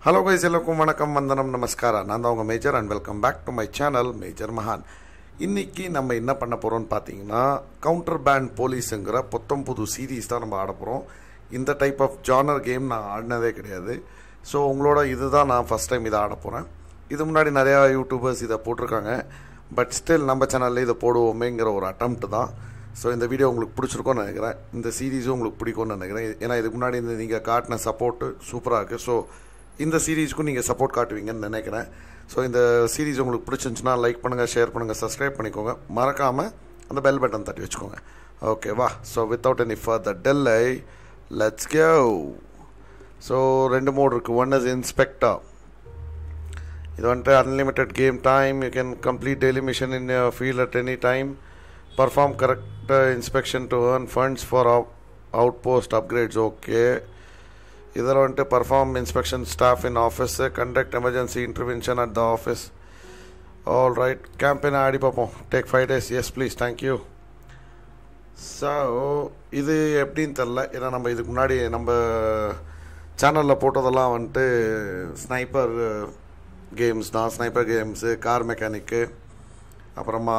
Hello guys எல்லாருக்கும் வணக்கம் வந்தனம் நமஸ்காரா நான் தான் உங்கள் major and welcome back to my channel major மகான் இன்னைக்கு நம்ம என்ன பண்ண போகிறோம்னு பார்த்தீங்கன்னா கவுண்டர் பேண்ட் போலீஸுங்கிற புத்தம் புது சீரீஸ் தான் நம்ம ஆட போகிறோம் இந்த டைப் ஆஃப் ஜானர் கேம் நான் ஆடினதே கிடையாது ஸோ உங்களோட இதுதான் நான் ஃபஸ்ட் டைம் இதை ஆட போகிறேன் இது முன்னாடி நிறையா யூடியூபர்ஸ் இதை போட்டிருக்காங்க பட் ஸ்டில் நம்ம சேனலில் இதை போடுவோமேங்கிற ஒரு அட்டம்ப்ட் தான் ஸோ இந்த வீடியோ உங்களுக்கு பிடிச்சிருக்கோன்னு நினைக்கிறேன் இந்த சீரீஸும் உங்களுக்கு பிடிக்கும்னு நினைக்கிறேன் ஏன்னா இதுக்கு முன்னாடி இந்த நீங்கள் காட்டின சப்போர்ட்டு சூப்பராக இருக்குது ஸோ இந்த சீரீஸ்க்கும் நீங்கள் சப்போர்ட் காட்டுவீங்கன்னு நினைக்கிறேன் ஸோ இந்த சீரீஸ் உங்களுக்கு பிடிச்சிருந்துச்சுன்னா லைக் பண்ணுங்கள் ஷேர் பண்ணுங்கள் சப்ஸ்கிரைப் பண்ணிக்கோங்க மறக்காமல் அந்த பெல் பட்டன் தட்டி வச்சுக்கோங்க ஓகேவா so without any further delay let's go so ரெண்டு மோட் இருக்குது ஒன் இஸ் இன்ஸ்பெக்டா இது வந்துட்டு unlimited game time you can complete daily mission in field at any time perform correct inspection to earn funds for outpost upgrades okay இதில் வந்துட்டு perform inspection staff in office conduct emergency intervention at the office all right campaign ஆடி பார்ப்போம் take five days yes please thank you so இது எப்படின்னு தெரில ஏன்னா நம்ம இதுக்கு முன்னாடி நம்ம சேனலில் போட்டதெல்லாம் வந்துட்டு ஸ்னைப்பர் கேம்ஸ் தான் ஸ்னைப்பர் கேம்ஸு கார் மெக்கானிக்கு அப்புறமா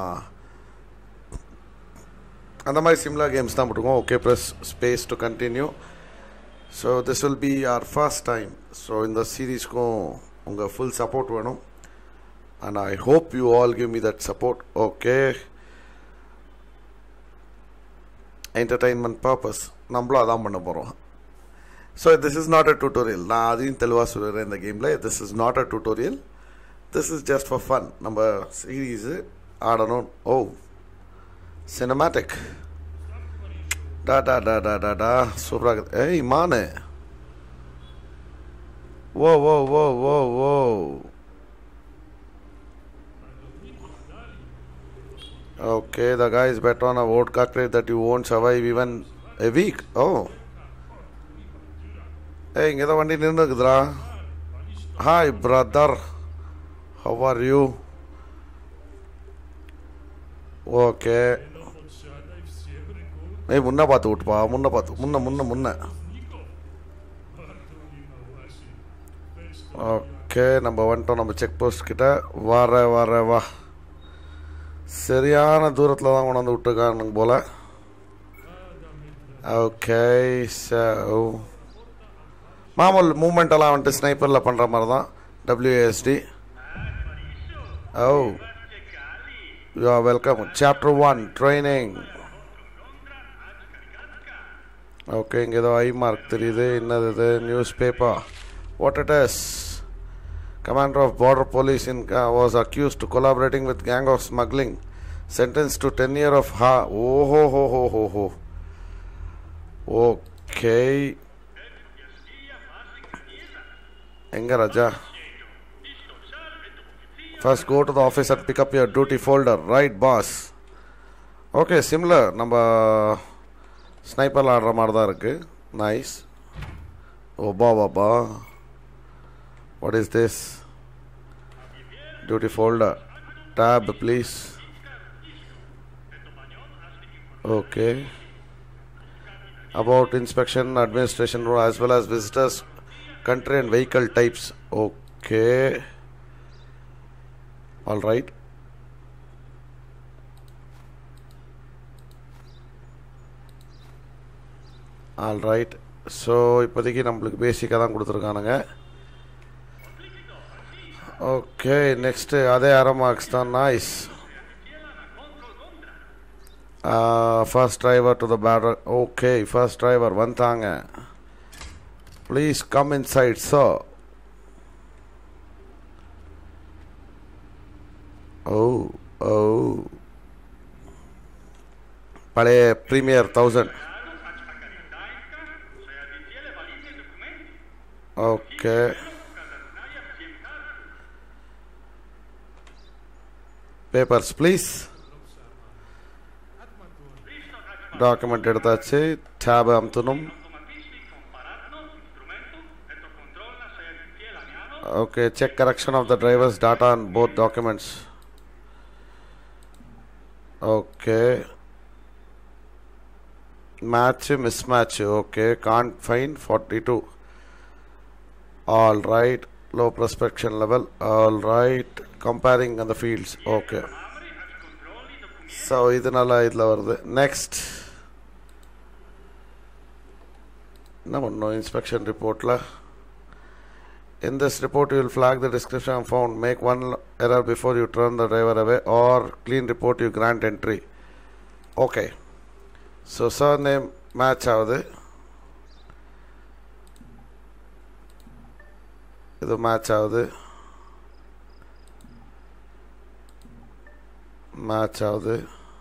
அந்த மாதிரி சிம்லர் கேம்ஸ் தான் போட்டுருக்கோம் okay press space to continue so this will be our first time so இந்த சீரீஸ்க்கும் உங்கள் ஃபுல் சப்போர்ட் வேணும் and I hope you all give me that support okay entertainment purpose நம்மளும் அதான் பண்ண போகிறோம் so this is not a tutorial நான் அதையும் தெளிவாக சொல்லுறேன் இந்த கேமில் this is not a tutorial this is just for fun நம்ம சீரீஸு ஆடணும் ஓ சினிமேட்டிக் டா டா டா டா டா டா சூப்பராக இருக்குது ஏய் மானு ஓ ஓ ஓ ஓ ஓ Okay, the guy is bet on a vodka crate that you won't survive even a week. Oh. ஏய் இங்கே தான் வண்டி நின்று இருக்குதுடா hi brother how are you okay ஏய் முன்ன பார்த்து விட்டுப்பா முன்ன பார்த்து முன்ன முன்ன முன்ன ஓகே நம்ம வந்துட்டோம் நம்ம செக் போஸ்ட் கிட்ட வர வர வா சரியான தூரத்தில் தான் கொண்டு வந்து விட்டுருக்கானுங்க போல் ஓகே ஸோ மாமூல் மூமெண்ட் எல்லாம் வந்துட்டு ஸ்னைப்பரில் பண்ணுற மாதிரி தான் WST oh you are welcome chapter one training okay இங்கே ஏதோ ஐ மார்க் தெரியுது என்னது இது newspaper what it is commander of border police in uh, was accused to collaborating with gang of smuggling sentenced to 10 year of ha oh ho ho ho ho ho okay எங்க Raja first go to the office and pick up your duty folder right boss okay similar நம்ம ஸ்னைப்பரில் ஆடுற மாதிரி தான் இருக்குது nice ஓபா பாபா what is this duty folder tab please okay about inspection administration as well as visitors country and vehicle types okay all right all right so இப்போதைக்கு நம்மளுக்கு பேசிக்காக தான் கொடுத்துருக்கானுங்க ஓகே நெக்ஸ்ட்டு அதே அரை மார்க்ஸ் தான் nice first driver to the better okay first driver வந்தாங்க please come inside so oh oh பழைய premier thousand okay papers please document எடுத்தாச்சு டேப் அமுத்தணும் okay check correction of the drivers data and both documents okay match mismatch okay can fine forty two all right low prospection level all right comparing on the fields okay so இதனால இதில் வருது next என்ன பண்ணோம் inspection ரிப்போர்ட்டில் In this report, you will flag the description found. Make one error before you turn the driver away, or clean report you grant entry. Okay. So surname match ஆகுது இது match ஆகுது match ஆகுது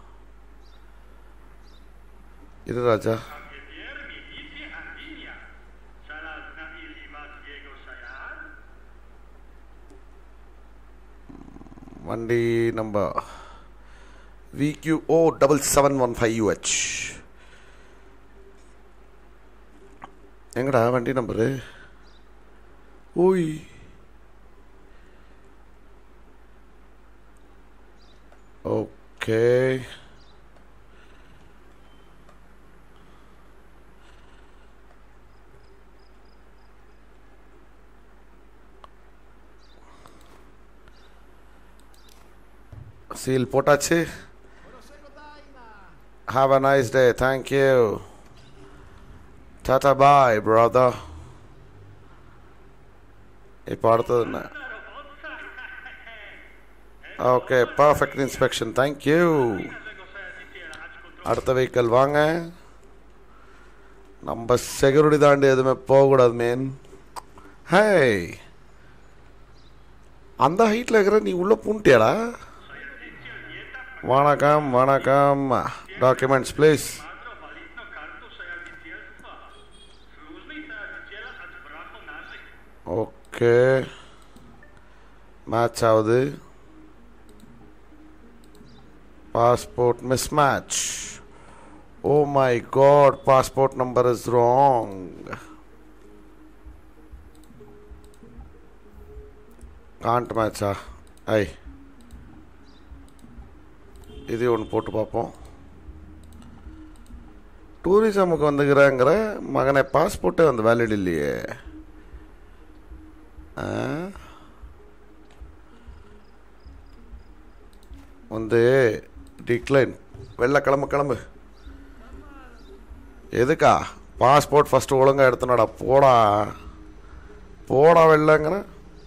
இது Raja Viermi dici Andinia. Salat na ilimat jego sayar? வண்டி number VQO double seven one five UH எங்கடா வண்டி number ஓய் okay seal போட்டாச்சு have a nice day thank you tata bye brother இப்போ அடுத்தது என்ன ஓகே பர்ஃபெக்ட் இன்ஸ்பெக்ஷன் தேங்க்யூ அடுத்த வெஹிக்கல் வாங்க நம்ம செக்யூரிட்டி தாண்டி எதுவுமே போகக்கூடாது மேன் ஹே அந்த ஹைட்டில் இருக்கிற நீ உள்ளே பூண்டியாடா வணக்கம் வணக்கம் documents please Madro valitno kartu sayar Sluzli sayar diciela at bracho nazik. Okay match ஆகுது passport miss match oh my God passport number is wrong can't மேட்சா ஐ இது ஒன்று போட்டு பார்ப்போம் டூரிசமுக்கு வந்துக்கிறேங்கிற மகனை பாஸ்போர்ட்டே வந்து வேலிட் இல்லையே ஆ? வந்து டிக்ளைன் வெளில கிளம்பு கிளம்பு எதுக்கா பாஸ்போர்ட் ஃபஸ்ட்டு ஒழுங்கா எடுத்தனடா போடா போடா வெளிலங்கிறேன்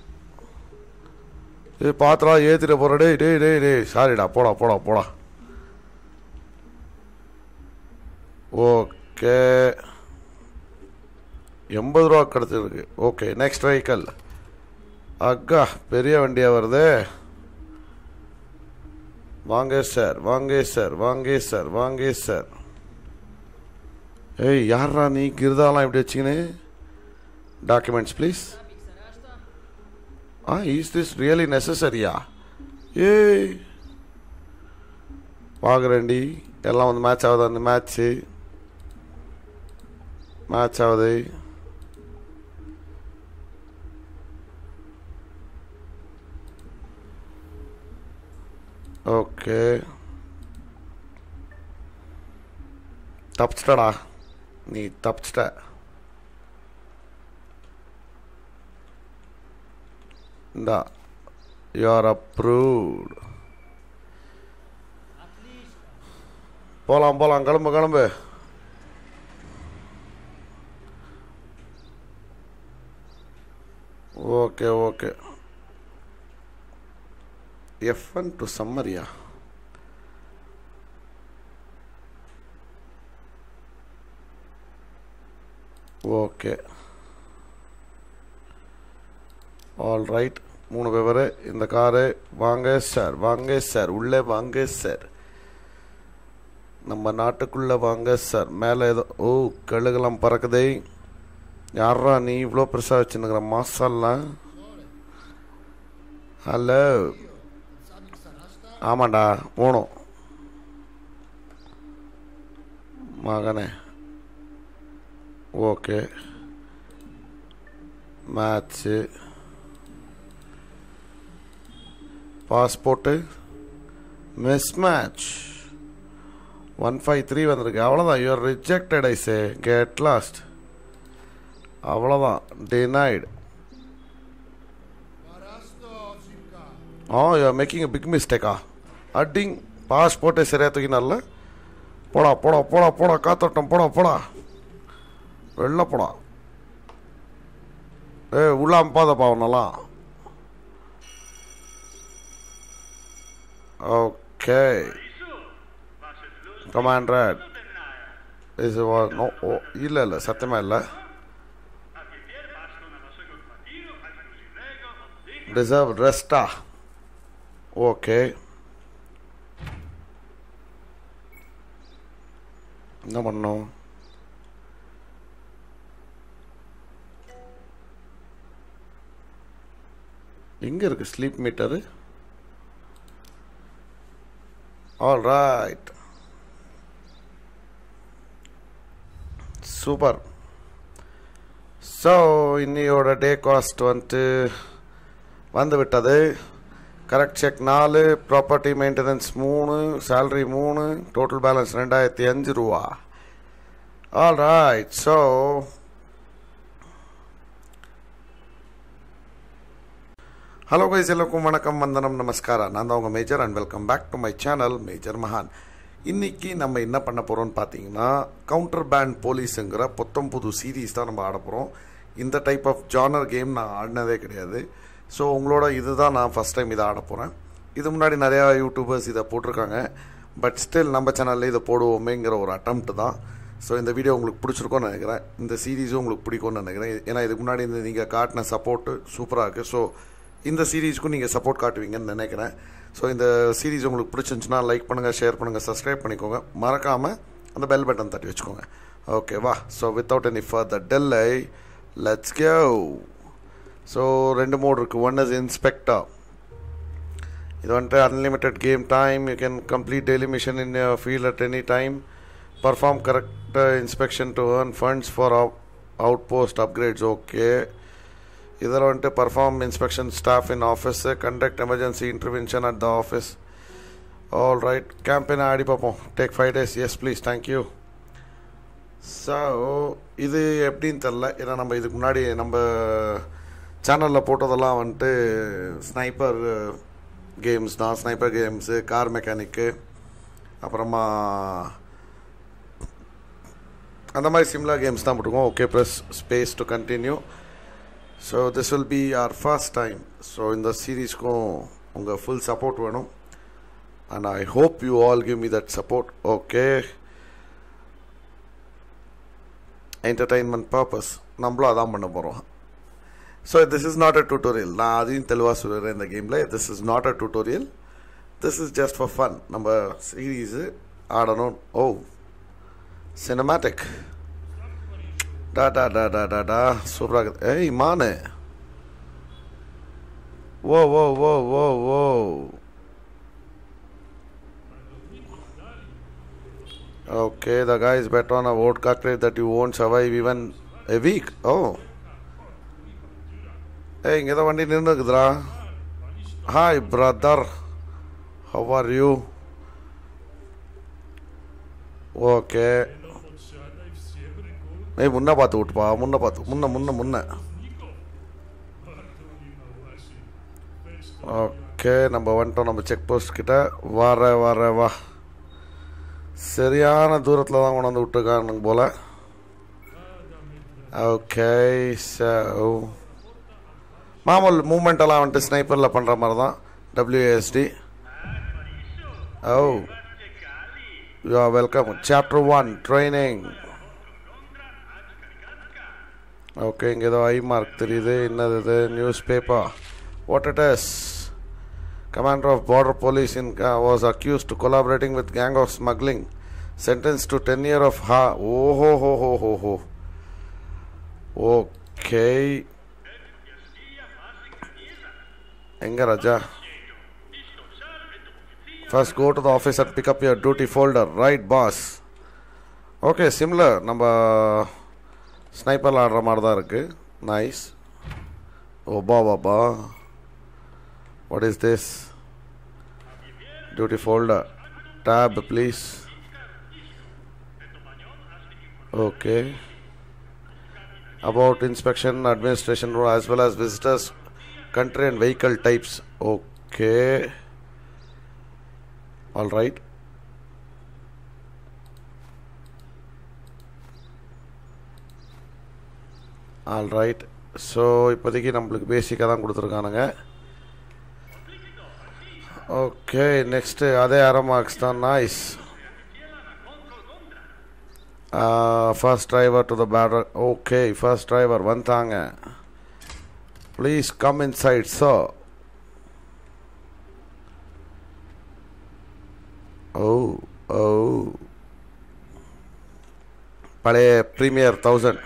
ஏய் பாத்திரா ஏற்றிட்டு போகிற டேய் டேய் டேய் டேய் சாரிடா போடா போடா போடா ஓகே எண்பது ரூபா கிடச்சிருக்கு ஓகே நெக்ஸ்ட் வெஹிக்கல் அக்கா பெரிய வண்டியாக வருதே வாங்க சார் வாங்க சார் வாங்க சார் வாங்க சார் ஏய் யாரா நீ கிருதாலாம் இப்படி வச்சுக்கினு documents please ah is this really நெசசரியா ஏய் பார்க்குறேன்டி எல்லாம் வந்து மேட்ச் ஆகுது அந்த மேட்ச்சு மேட்ச் ஆகுது ஓகே தப்பிச்சிட்டடா நீ தப்பிச்சிட்ட இந்தா யூஆர் அப்ரூவ்ட் போகலாம் போகலாம் கிளம்பு கிளம்பு okay okay F one two சம்மரியா ஓகே ஆல் ரைட் மூணு பேர் இந்த காரு வாங்க சார் வாங்க சார் உள்ளே வாங்க சார் நம்ம நாட்டுக்குள்ளே வாங்க சார் மேலே ஏதோ ஓ கழுகெல்லாம் பறக்குதே யாரா நீ இவ்வளோ பெருசாக வச்சுன்னுக்கிற மாசாலாம் ஹலோ ஆமாண்டா மூணும் மகனே okay match passport miss match one five three வந்திருக்கு அவ்வளோதான் you are rejected I say get lost அவ்வளோதான் denied ah you are making a big மிஸ்டேக்கா அட்டிங் பாஸ்போர்ட்டை சரியாக தூக்கினார்ல போடா போடா போடா போடா காத்தோட்டம் போடா போடா வெளில போடா ஏ உள்ள அம்பாதப்பா அவனெல்லாம் okay Wieso? Was ist los mit commander dir denn nahe? இது நோ ஓ இல்லை இல்லை சத்தியமாக இல்லை Ayer vas con la con partido, al crucigrego, dijo, deserve ரெஸ்டா ஓகே என்ன பண்ணோம் எங்க இருக்கு sleep meter all right super so இன்னையோட டே காஸ்ட் வந்துட்டு வந்து விட்டது கரெக்ட் செக் நாலு ப்ராப்பர்ட்டி மெயின்டெனன்ஸ் மூணு சேலரி மூணு டோட்டல் பேலன்ஸ் ரெண்டாயிரத்தி அஞ்சு ரூபா all right so hello guys எல்லாருக்கும் வணக்கம் வந்தனம் நமஸ்காரம் நான் தான் உங்கள் major and welcome back to my channel major மகான் இன்னைக்கு நம்ம என்ன பண்ண போகிறோம்னு பார்த்தீங்கன்னா கவுண்டர் பேண்ட் போலீஸுங்கிற புத்தம் புது சீரீஸ் தான் நம்ம ஆட போகிறோம் இந்த டைப் ஆஃப் ஜானர் கேம் நான் ஆடினதே கிடையாது ஸோ உங்களோட இதுதான் நான் ஃபஸ்ட் டைம் இதை ஆட போகிறேன் இது முன்னாடி நிறையா யூடியூபர்ஸ் இதை போட்டிருக்காங்க பட் ஸ்டில் நம்ம சேனலில் இதை போடுவோமேங்கிற ஒரு அட்டம்ப்ட் தான் ஸோ இந்த வீடியோ உங்களுக்கு பிடிச்சிருக்கோன்னு நினைக்கிறேன் இந்த சீரீஸும் உங்களுக்கு பிடிக்கும்னு நினைக்கிறேன் ஏன்னா இதுக்கு முன்னாடி இந்த நீங்கள் காட்டின சப்போர்ட்டு சூப்பராக இருக்குது ஸோ இந்த சீரீஸ்க்கும் நீங்கள் சப்போர்ட் காட்டுவீங்கன்னு நினைக்கிறேன் ஸோ இந்த சீரீஸ் உங்களுக்கு பிடிச்சிருந்துச்சுன்னா லைக் பண்ணுங்கள் ஷேர் பண்ணுங்கள் சப்ஸ்கிரைப் பண்ணிக்கோங்க மறக்காமல் அந்த பெல் பட்டன் தட்டி வச்சுக்கோங்க ஓகேவா so without any further delay let's go so ரெண்டு மோட் இருக்குது ஒன் இஸ் இன்ஸ்பெக்டர் இது வந்துட்டு unlimited game time you can complete daily mission in field at any time perform correct inspection to earn funds for outpost upgrades okay இதில் வந்துட்டு perform inspection staff in office conduct emergency intervention at the office all right campaign ஆடி பார்ப்போம் take five days yes please thank you so இது எப்படின்னு தெரில ஏன்னா நம்ம இதுக்கு முன்னாடி நம்ம சேனலில் போட்டதெல்லாம் வந்துட்டு ஸ்னைப்பர் கேம்ஸ் தான் ஸ்னைப்பர் கேம்ஸு கார் மெக்கானிக்கு அப்புறமா அந்த மாதிரி சிம்லர் கேம்ஸ் தான் போட்டுருக்கோம் okay press space to continue so this will be our first time so இந்த சீரீஸ்க்கும் உங்கள் ஃபுல் சப்போர்ட் வேணும் and I hope you all give me that support okay entertainment purpose நம்மளும் அதான் பண்ண போகிறோம் so this is not a tutorial நான் அதையும் தெளிவாக சொல்லுறேன் இந்த கேமில் this is not a tutorial this is just for fun நம்ம சீரீஸு ஆடணும் ஓ சினிமேட்டிக் டா டா டா டா டா டா சூப்பராக இருக்குது ஏய் மானு ஓ ஓ ஓ ஓ ஓ Okay, the guy is bet on a vodka crate that you won't survive even a week. Oh. ஏய் இங்கே தான் வண்டி நின்று இருக்குதுடா hi brother how are you okay ஏய் முன்ன பார்த்து விட்டுப்பா முன்ன பார்த்து முன்ன முன்ன முன்ன ஓகே நம்ம வந்துட்டோம் நம்ம செக் போஸ்ட் கிட்ட வர வர வா சரியான தூரத்தில் தான் கொண்டு வந்து விட்டுருக்கானுங்க போல் ஓகே ஸோ மாமூல் மூமெண்ட் எல்லாம் வந்துட்டு ஸ்னைப்பரில் பண்ணுற மாதிரி தான் WST oh you are welcome chapter one training okay இங்கே ஏதோ ஐ மார்க் தெரியுது என்னது இது newspaper what it is Commander of Border Police in, uh, was accused to collaborating with gang of smuggling. Sentenced to 10 year of ha. Oh ho ho ho ho ho. Okay. எங்க Raja first go to the office at pick up your duty folder right boss okay similar நம்ம sniper ஆடுற மாதிரி தான் இருக்குது nice ஓபா பாபா What is this? Duty folder. Tab, please. Okay. About inspection, administration, as well as visitors, country and vehicle types. Okay all right all right so இப்போதைக்கு நம்மளுக்கு பேசிக்காக தான் கொடுத்துருக்கானுங்க ஓகே நெக்ஸ்ட்டு அதே அரை மார்க்ஸ் தான் noise first driver to the better okay first driver வந்துட்டாங்க please come inside so oh oh பழைய premier thousand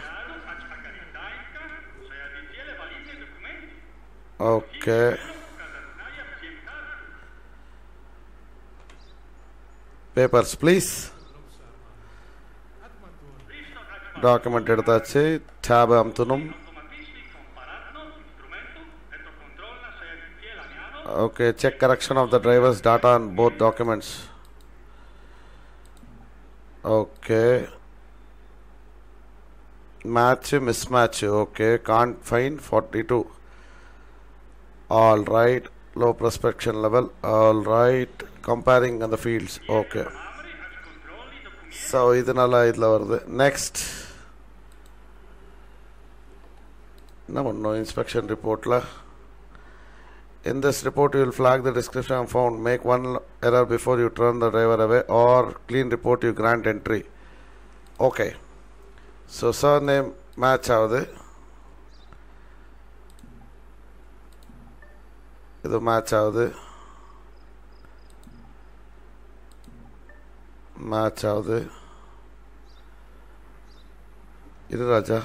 okay papers please document எடுத்தாச்சு டேப் அமுத்தணும் okay check correction of the drivers data and both documents okay match miss match okay can fine forty two all right low prospection level all right comparing அந்த fields okay so இது நல்லா இதில் வருது next என்ன பண்ணணும் inspection ரிப்போர்ட்டில் In this report, you will flag the description and found. Make one error before you turn the driver away, or clean report you grant entry. Okay. So surname match ஆகுது இது match ஆகுது match ஆகுது இது ராஜா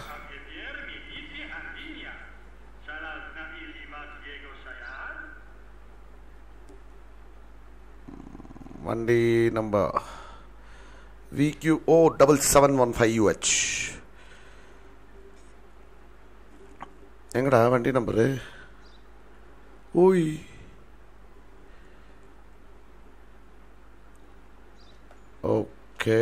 வண்டி number VQO double seven one five UH எங்கடா வண்டி number ஓய் okay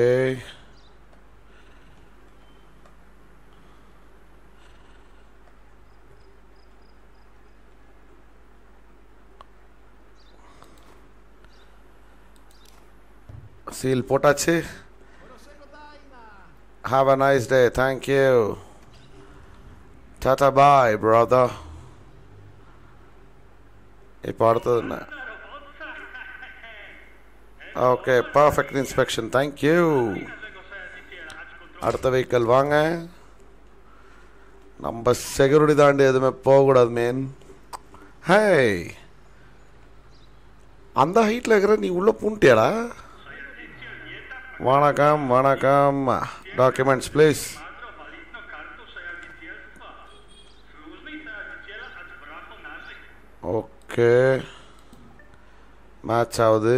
seal போட்டாச்சு have a nice day thank you tata bye brother இப்போ அடுத்தது என்ன ஓகே பர்ஃபெக்ட் இன்ஸ்பெக்ஷன் தேங்க்யூ அடுத்த வெஹிக்கல் வாங்க நம்ம செக்யூரிட்டி தாண்டி எதுவுமே போகக்கூடாது மேன் ஹே அந்த ஹைட்டில் இருக்கிற நீ உள்ளே பூண்டியாடா வணக்கம் வணக்கம் டாக்குமெண்ட்ஸ் ப்ளீஸ் ஓகே மேட்ச் ஆகுது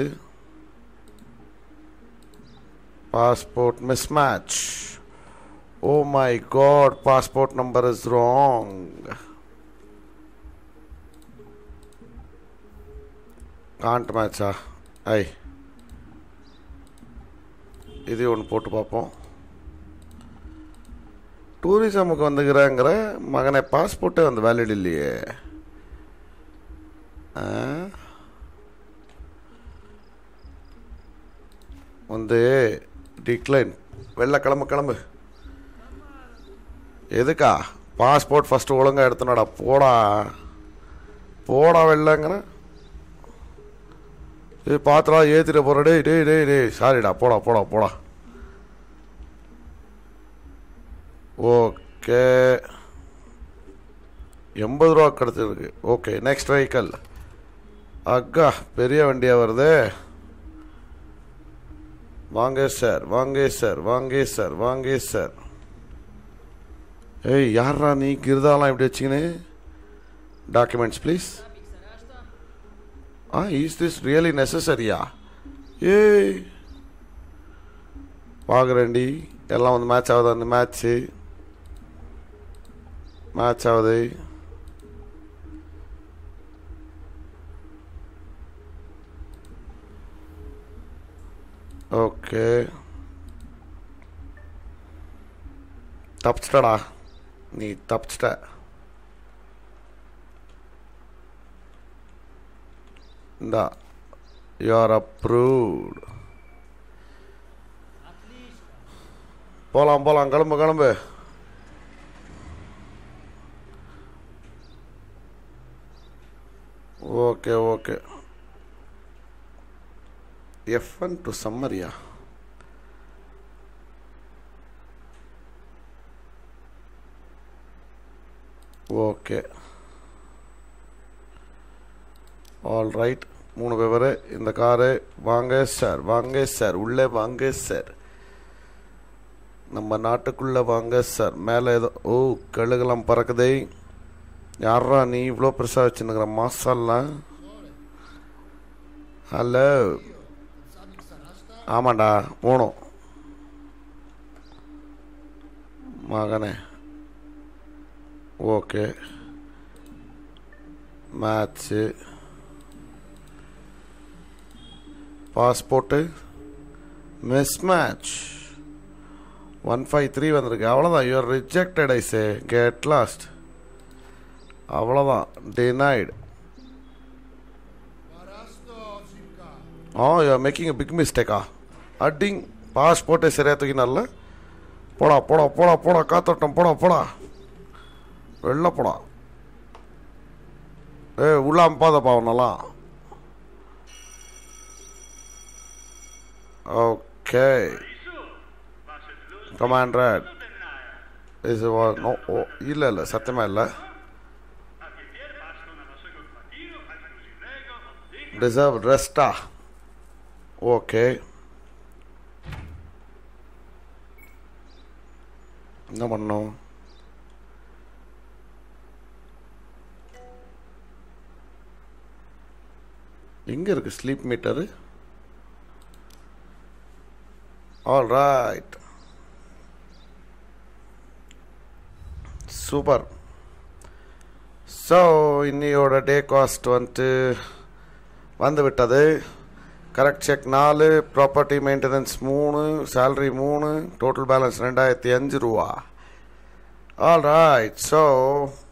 passport miss match oh my God passport number is wrong can't மேட்சா ஐ இது ஒன்று போட்டு பார்ப்போம் டூரிசமுக்கு வந்துக்கிறேங்கிற மகனை பாஸ்போர்ட்டே வந்து வேலிட் இல்லையே ஆ? வந்து டிக்ளைன் வெளில கிளம்பு கிளம்பு எதுக்கா பாஸ்போர்ட் ஃபஸ்ட்டு ஒழுங்கா எடுத்தனடா போடா போடா வெளிலங்கிற ஏய் பாத்திரா ஏற்றிட்டு போகிற டேய் டேய் டேய் டேய் சாரிடா போடா போடா போடா ஓகே எண்பது ரூபா கிடச்சிருக்கு ஓகே நெக்ஸ்ட் வெஹிக்கல் அக்கா பெரிய வண்டியாக வருது வாங்க சார் வாங்க சார் வாங்க சார் வாங்க சார் ஏய் யாரா நீ கிருதாலாம் இப்படி வச்சுக்கினு documents please ah is this really நெசசரியா ஏய் பார்க்குறேன்டி எல்லாம் வந்து மேட்ச் ஆகுது அந்த மேட்ச்சு மேட்ச் ஆகுது ஓகே தப்பிச்சிட்டடா நீ தப்பிச்சிட்ட இந்தா யூ ஆர் அப்ரூவ்டு போகலாம் போகலாம் கிளம்பு கிளம்பு okay okay F one two சம்மரியா ஓகே ஆல் ரைட் மூணு பேர் இந்த காரு வாங்க சார் வாங்க சார் உள்ளே வாங்க சார் நம்ம நாட்டுக்குள்ளே வாங்க சார் மேலே ஏதோ ஓ கழுகெல்லாம் பறக்குதே யாரா நீ இவ்வளோ பெருசாக வச்சுன்னுக்கிற மாசாலாம் ஹலோ ஆமாண்டா மூணும் மகனே okay match passport miss match one five three வந்திருக்கு அவ்வளோதான் you are rejected I say get lost அவ்வளோதான் denied ah you are making a big மிஸ்டேக்கா அட்டிங் பாஸ்போர்ட்டே சரியாக தூக்கினால போடா போடா போடா போடா காத்தோட்டம் போடா போடா வெளில போடா ஏ உள்ள அம்பாதப்பா அவனெல்லாம் okay Isu, was het los கமாண்ட்ரட் de naja. இது நோ ஓ இல்லை இல்லை சத்தியமாக இல்லை A que vier basta una masego patino, al crucigrego, dig, deserve ரெஸ்டா ஓகே என்ன பண்ணோம் எங்க இருக்கு sleep meter all right super so இன்னையோட டே காஸ்ட் வந்துட்டு வந்து விட்டது கரெக்ட் செக் நாலு ப்ராப்பர்ட்டி மெயின்டெனன்ஸ் மூணு சேலரி மூணு டோட்டல் பேலன்ஸ் ரெண்டாயிரத்தி அஞ்சு ரூபா ஆல் ரைட் ஸோ